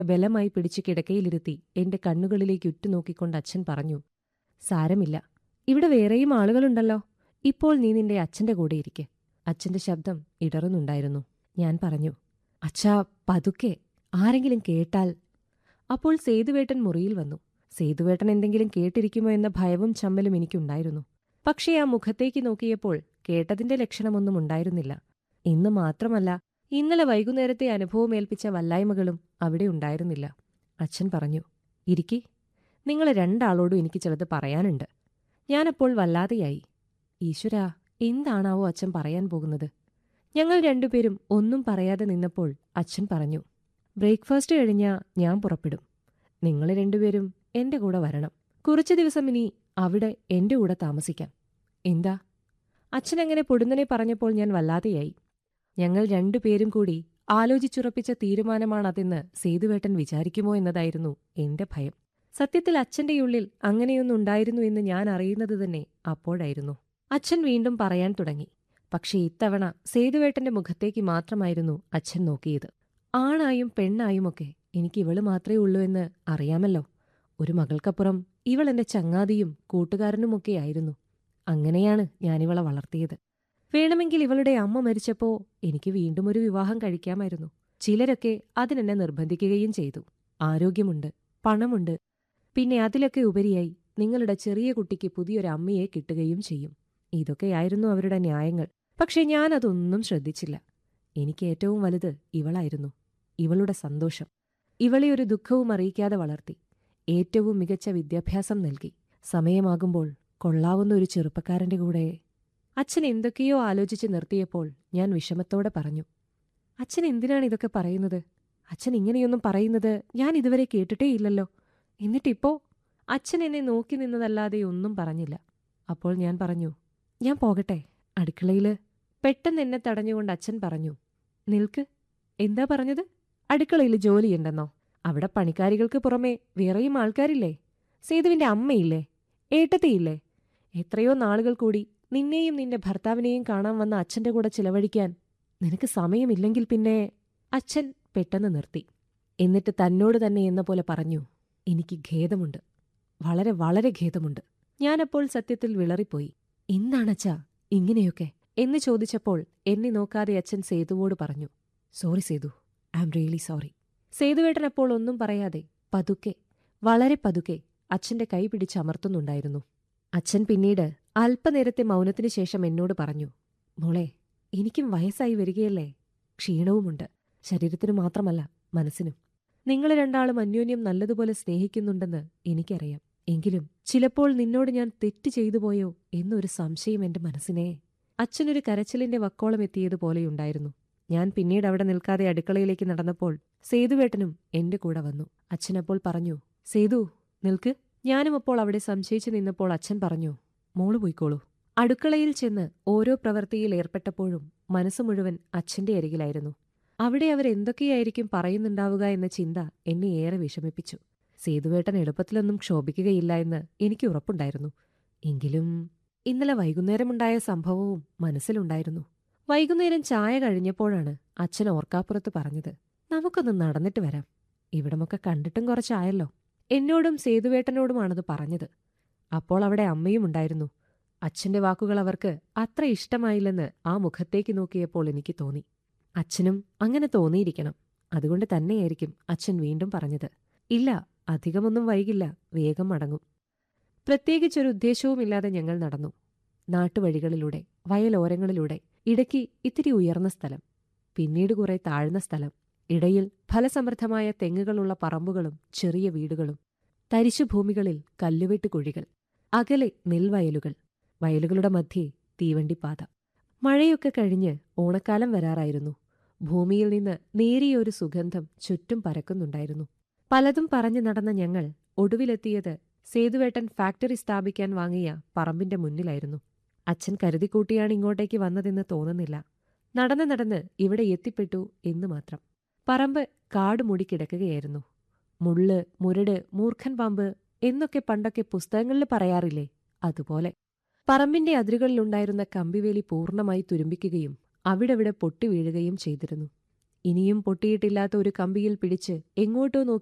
ബലമായി പിടിച്ച് കിടക്കയിലിരുത്തി എന്റെ കണ്ണുകളിലേക്ക് ഉറ്റുനോക്കിക്കൊണ്ട് അച്ഛൻ പറഞ്ഞു സാരമില്ല ഇവിടെ വേറെയും ആളുകളുണ്ടല്ലോ ഇപ്പോൾ നീ നിന്റെ അച്ഛന്റെ കൂടെ ഇരിക്കെ അച്ഛന്റെ ശബ്ദം ഇടറുന്നുണ്ടായിരുന്നു ഞാൻ പറഞ്ഞു അച്ഛാ പതുക്കെ ആരെങ്കിലും കേട്ടാൽ അപ്പോൾ സേതുവേട്ടൻ മുറിയിൽ വന്നു സേതുവേട്ടൻ എന്തെങ്കിലും കേട്ടിരിക്കുമോ എന്ന ഭയവും ചമ്മലും എനിക്കുണ്ടായിരുന്നു പക്ഷേ ആ മുഖത്തേക്ക് നോക്കിയപ്പോൾ കേട്ടതിന്റെ ലക്ഷണമൊന്നും ഉണ്ടായിരുന്നില്ല ഇന്ന് മാത്രമല്ല ഇന്നലെ വൈകുന്നേരത്തെ അനുഭവം ഏൽപ്പിച്ച വല്ലായ്മകളും അവിടെ ഉണ്ടായിരുന്നില്ല അച്ഛൻ പറഞ്ഞു ഇരിക്കി നിങ്ങൾ രണ്ടാളോടും എനിക്ക് ചിലത് പറയാനുണ്ട് ഞാനപ്പോൾ വല്ലാതെയായി ഈശ്വരാ എന്താണാവോ അച്ഛൻ പറയാൻ പോകുന്നത് ഞങ്ങൾ രണ്ടുപേരും ഒന്നും പറയാതെ നിന്നപ്പോൾ അച്ഛൻ പറഞ്ഞു ബ്രേക്ക്ഫാസ്റ്റ് കഴിഞ്ഞാ ഞാൻ പുറപ്പെടും നിങ്ങൾ രണ്ടുപേരും എന്റെ കൂടെ വരണം കുറച്ചു ദിവസം ഇനി അവിടെ എന്റെ കൂടെ താമസിക്കാം എന്താ അച്ഛൻ അങ്ങനെ പൊടുന്നനെ പറഞ്ഞപ്പോൾ ഞാൻ വല്ലാതെയായി ഞങ്ങൾ രണ്ടുപേരും കൂടി ആലോചിച്ചുറപ്പിച്ച തീരുമാനമാണതെന്ന് സേതുവേട്ടൻ വിചാരിക്കുമോ എന്നതായിരുന്നു എന്റെ ഭയം സത്യത്തിൽ അച്ഛന്റെ ഉള്ളിൽ അങ്ങനെയൊന്നും ഉണ്ടായിരുന്നു എന്ന് ഞാൻ അറിയുന്നത് തന്നെ അപ്പോഴായിരുന്നു അച്ഛൻ വീണ്ടും പറയാൻ തുടങ്ങി പക്ഷേ ഇത്തവണ സേതുവേട്ടന്റെ മുഖത്തേക്ക് മാത്രമായിരുന്നു അച്ഛൻ നോക്കിയത് ആണായും പെണ്ണായുമൊക്കെ എനിക്ക് ഇവള് മാത്രമേ ഉള്ളൂ എന്ന് അറിയാമല്ലോ ഒരു മകൾക്കപ്പുറം ഇവൾ എന്റെ ചങ്ങാതിയും കൂട്ടുകാരനുമൊക്കെയായിരുന്നു അങ്ങനെയാണ് ഞാനിവളെ വളർത്തിയത് വേണമെങ്കിൽ ഇവളുടെ അമ്മ മരിച്ചപ്പോ എനിക്ക് വീണ്ടും ഒരു വിവാഹം കഴിക്കാമായിരുന്നു ചിലരൊക്കെ അതിനെന്നെ നിർബന്ധിക്കുകയും ചെയ്തു ആരോഗ്യമുണ്ട് പണമുണ്ട് പിന്നെ അതിലൊക്കെ ഉപരിയായി നിങ്ങളുടെ ചെറിയ കുട്ടിക്ക് പുതിയൊരു അമ്മയെ കിട്ടുകയും ചെയ്യും ഇതൊക്കെയായിരുന്നു അവരുടെ ന്യായങ്ങൾ പക്ഷെ ഞാനതൊന്നും ശ്രദ്ധിച്ചില്ല എനിക്ക് ഏറ്റവും വലുത് ഇവളായിരുന്നു ഇവളുടെ സന്തോഷം ഇവളെ ഒരു ദുഃഖവും അറിയിക്കാതെ വളർത്തി ഏറ്റവും മികച്ച വിദ്യാഭ്യാസം നൽകി സമയമാകുമ്പോൾ കൊള്ളാവുന്ന ഒരു ചെറുപ്പക്കാരന്റെ കൂടെ അച്ഛൻ എന്തൊക്കെയോ ആലോചിച്ച് നിർത്തിയപ്പോൾ ഞാൻ വിഷമത്തോടെ പറഞ്ഞു അച്ഛൻ എന്തിനാണ് ഇതൊക്കെ പറയുന്നത് അച്ഛൻ ഇങ്ങനെയൊന്നും പറയുന്നത് ഞാൻ ഇതുവരെ കേട്ടിട്ടേയില്ലല്ലോ എന്നിട്ടിപ്പോ അച്ഛൻ എന്നെ നോക്കി നിന്നതല്ലാതെ ഒന്നും പറഞ്ഞില്ല അപ്പോൾ ഞാൻ പറഞ്ഞു ഞാൻ പോകട്ടെ അടുക്കളയില് പെട്ടെന്ന് എന്നെ തടഞ്ഞുകൊണ്ട് അച്ഛൻ പറഞ്ഞു നിൽക്ക് എന്താ പറഞ്ഞത് അടുക്കളയിൽ ജോലിയുണ്ടെന്നോ അവിടെ പണിക്കാരികൾക്ക് പുറമെ വേറെയും ആൾക്കാരില്ലേ സേതുവിന്റെ അമ്മയില്ലേ ഏട്ടത്തിയില്ലേ എത്രയോ നാളുകൾ കൂടി നിന്നെയും നിന്റെ ഭർത്താവിനെയും കാണാൻ വന്ന അച്ഛന്റെ കൂടെ ചിലവഴിക്കാൻ നിനക്ക് സമയമില്ലെങ്കിൽ പിന്നെ അച്ഛൻ പെട്ടെന്ന് നിർത്തി എന്നിട്ട് തന്നോട് തന്നെ എന്ന പോലെ പറഞ്ഞു എനിക്ക് ഖേദമുണ്ട് വളരെ വളരെ ഖേദമുണ്ട് ഞാനപ്പോൾ സത്യത്തിൽ വിളറിപ്പോയി എന്താണച്ചാ ഇങ്ങനെയൊക്കെ എന്ന് ചോദിച്ചപ്പോൾ എന്നെ നോക്കാതെ അച്ഛൻ സേതുവോട് പറഞ്ഞു sorry Sethu I am really sorry സേതുവേട്ടൻ അപ്പോൾ ഒന്നും പറയാതെ പതുക്കെ വളരെ പതുക്കെ അച്ഛന്റെ കൈ പിടിച്ചമർത്തുന്നുണ്ടായിരുന്നു അച്ഛൻ പിന്നീട് അല്പനേരത്തെ മൗനത്തിനു ശേഷം എന്നോട് പറഞ്ഞു മോളെ എനിക്കും വയസ്സായി വരികയല്ലേ ക്ഷീണവുമുണ്ട് ശരീരത്തിനു മാത്രമല്ല മനസ്സിനും നിങ്ങൾ രണ്ടാളും അന്യോന്യം നല്ലതുപോലെ സ്നേഹിക്കുന്നുണ്ടെന്ന് എനിക്കറിയാം എങ്കിലും ചിലപ്പോൾ നിന്നോട് ഞാൻ തെറ്റ് ചെയ്തു പോയോ എന്നൊരു സംശയം എന്റെ മനസ്സിനെ അച്ഛനൊരു കരച്ചിലിന്റെ വക്കോളം എത്തിയതുപോലെയുണ്ടായിരുന്നു ഞാൻ പിന്നീട് അവിടെ നിൽക്കാതെ അടുക്കളയിലേക്ക് നടന്നപ്പോൾ സേതുവേട്ടനും എന്റെ കൂടെ വന്നു അച്ഛനപ്പോൾ പറഞ്ഞു സേതു നിൽക്ക് ഞാനും അപ്പോൾ അവിടെ സംശയിച്ചു നിന്നപ്പോൾ അച്ഛൻ പറഞ്ഞു മോള് പോയിക്കോളൂ അടുക്കളയിൽ ചെന്ന് ഓരോ പ്രവൃത്തിയിൽ ഏർപ്പെട്ടപ്പോഴും മനസ്സ് മുഴുവൻ അച്ഛന്റെ അരികിലായിരുന്നു അവിടെ അവരെന്തൊക്കെയായിരിക്കും പറയുന്നുണ്ടാവുക എന്ന ചിന്ത എന്നെ ഏറെ വിഷമിപ്പിച്ചു സേതുവേട്ടൻ എളുപ്പത്തിലൊന്നും ക്ഷോഭിക്കുകയില്ല എന്ന് എനിക്ക് ഉറപ്പുണ്ടായിരുന്നു എങ്കിലും ഇന്നലെ വൈകുന്നേരമുണ്ടായ സംഭവവും മനസ്സിലുണ്ടായിരുന്നു വൈകുന്നേരം ചായ കഴിഞ്ഞപ്പോഴാണ് അച്ഛൻ ഓർക്കാപ്പുറത്ത് പറഞ്ഞത് നമുക്കൊന്ന് നടന്നിട്ട് വരാം ഇവിടമൊക്കെ കണ്ടിട്ടും കുറച്ചായല്ലോ എന്നോടും സേതുവേട്ടനോടുമാണത് പറഞ്ഞത് അപ്പോൾ അവിടെ അമ്മയും ഉണ്ടായിരുന്നു അച്ഛന്റെ വാക്കുകൾ അവർക്ക് അത്ര ഇഷ്ടമായില്ലെന്ന് ആ മുഖത്തേക്ക് നോക്കിയപ്പോൾ എനിക്ക് തോന്നി അച്ഛനും അങ്ങനെ തോന്നിയിരിക്കണം അതുകൊണ്ട് തന്നെയായിരിക്കും അച്ഛൻ വീണ്ടും പറഞ്ഞത് ഇല്ല അധികമൊന്നും വൈകില്ല വേഗം മടങ്ങും പ്രത്യേകിച്ചൊരു ഉദ്ദേശവുമില്ലാതെ ഞങ്ങൾ നടന്നു നാട്ടുവഴികളിലൂടെ വയലോരങ്ങളിലൂടെ ഇടയ്ക്ക് ഇത്തിരി ഉയർന്ന സ്ഥലം പിന്നീട് കുറെ താഴ്ന്ന സ്ഥലം ഇടയിൽ ഫലസമൃദ്ധമായ തെങ്ങുകളുള്ള പറമ്പുകളും ചെറിയ വീടുകളും തരിശുഭൂമികളിൽ കല്ലുവെട്ട് കുഴികൾ അകലെ നെൽവയലുകൾ വയലുകളുടെ മധ്യേ തീവണ്ടിപ്പാത മഴയൊക്കെ കഴിഞ്ഞ് ഓണക്കാലം വരാറായിരുന്നു ഭൂമിയിൽ നിന്ന് നേരിയൊരു സുഗന്ധം ചുറ്റും പരക്കുന്നുണ്ടായിരുന്നു പലതും പറഞ്ഞു നടന്ന ഞങ്ങൾ ഒടുവിലെത്തിയത് സേതുവേട്ടൻ ഫാക്ടറി സ്ഥാപിക്കാൻ വാങ്ങിയ പറമ്പിന്റെ മുന്നിലായിരുന്നു അച്ഛൻ കരുതിക്കൂട്ടിയാണ് ഇങ്ങോട്ടേക്ക് വന്നതെന്ന് തോന്നുന്നില്ല നടന്ന് നടന്ന് ഇവിടെ എത്തിപ്പെട്ടു എന്ന് മാത്രം പറമ്പ് കാട് മൂടിക്കിടക്കുകയായിരുന്നു മുള്ള് മുരട് മൂർഖൻ പാമ്പ് എന്നൊക്കെ പണ്ടൊക്കെ പുസ്തകങ്ങളിൽ പറയാറില്ലേ അതുപോലെ പറമ്പിന്റെ അതിരുകളിലുണ്ടായിരുന്ന കമ്പിവേലി പൂർണ്ണമായി തുരുമ്പിക്കുകയും അവിടെവിടെ പൊട്ടി വീഴുകയും ചെയ്തിരുന്നു ഇനിയും പൊട്ടിയിട്ടില്ലാത്ത ഒരു കമ്പിയിൽ പിടിച്ച് എങ്ങോട്ടോ നോക്കി